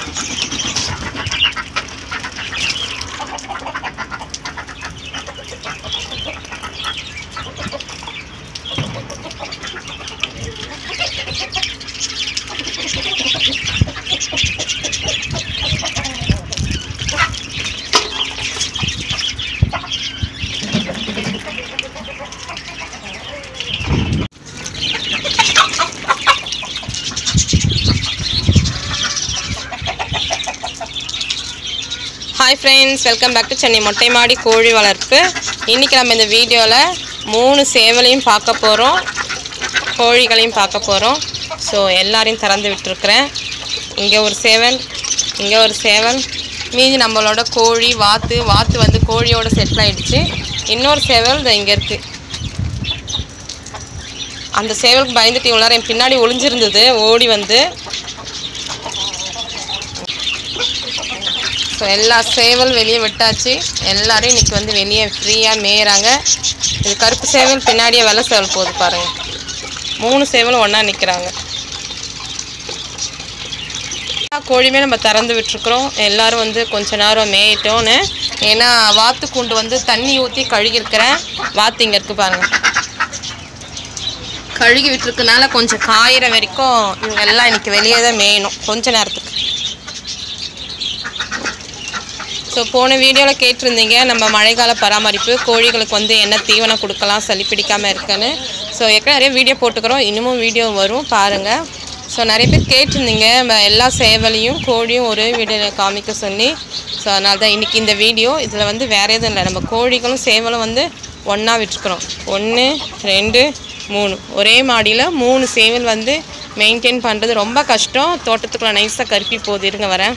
hi friends welcome back to Chennai மொட்டை மாடி கோழி வளர்ப்பு இன்றைக்கி நம்ம இந்த வீடியோவில் மூணு சேவலையும் பார்க்க போகிறோம் கோழிகளையும் பார்க்க போகிறோம் ஸோ எல்லாரையும் திறந்து விட்டுருக்குறேன் இங்கே ஒரு சேவல் இங்கே ஒரு சேவல் மீதி நம்மளோட கோழி வாத்து வாத்து வந்து கோழியோட செட்டில் ஆயிடுச்சு இன்னொரு சேவல் இந்த இங்கே இருக்குது அந்த சேவலுக்கு பயந்துட்டு இவ்வளோ நேரம் என் பின்னாடி ஒளிஞ்சிருந்தது ஓடி வந்து ஸோ எல்லா சேவல் வெளியே விட்டாச்சு எல்லாரும் இன்னைக்கு வந்து வெளியே ஃப்ரீயாக மேயறாங்க இது கருப்பு சேவல் பின்னாடியே வெள்ளை சேவல் போகுது பாருங்க மூணு சேவலும் ஒன்றா நிற்கிறாங்க எல்லா கோழியுமே நம்ம திறந்து விட்டுருக்குறோம் எல்லாரும் வந்து கொஞ்ச நேரம் மேயிட்டோன்னு ஏன்னா வாத்து கூண்டு வந்து தண்ணி ஊற்றி கழுகிருக்கிறேன் வாத்து இங்கே இருக்கு பாருங்க கழுகி விட்டுருக்கனால கொஞ்சம் காயிற வரைக்கும் இவங்க எல்லாம் இன்னைக்கு வெளியே தான் மேயணும் கொஞ்ச நேரத்துக்கு ஸோ போன வீடியோவில் கேட்டிருந்தீங்க நம்ம மழைக்கால பராமரிப்பு கோழிகளுக்கு வந்து என்ன தீவனம் கொடுக்கலாம் சளி பிடிக்காமல் இருக்குன்னு ஸோ ஏற்கனவே நிறைய வீடியோ போட்டுக்கிறோம் இன்னமும் வீடியோ வரும் பாருங்கள் ஸோ நிறைய பேர் கேட்டிருந்தீங்க ம- எல்லா சேவலையும் கோழியும் ஒரே வீடியோவில் காமிக்க சொல்லி ஸோ அதனால தான் இன்றைக்கி இந்த வீடியோ இதில் வந்து வேறு எதுவும் இல்லை நம்ம கோழிகளும் சேவலும் வந்து ஒன்றா விட்டுருக்குறோம் ஒன்று ரெண்டு மூணு ஒரே மாடியில் மூணு சேவல் வந்து மெயின்டைன் பண்ணுறது ரொம்ப கஷ்டம் தோட்டத்துக்குள்ளே நைஸாக கருப்பி போகுது இருங்க வரேன்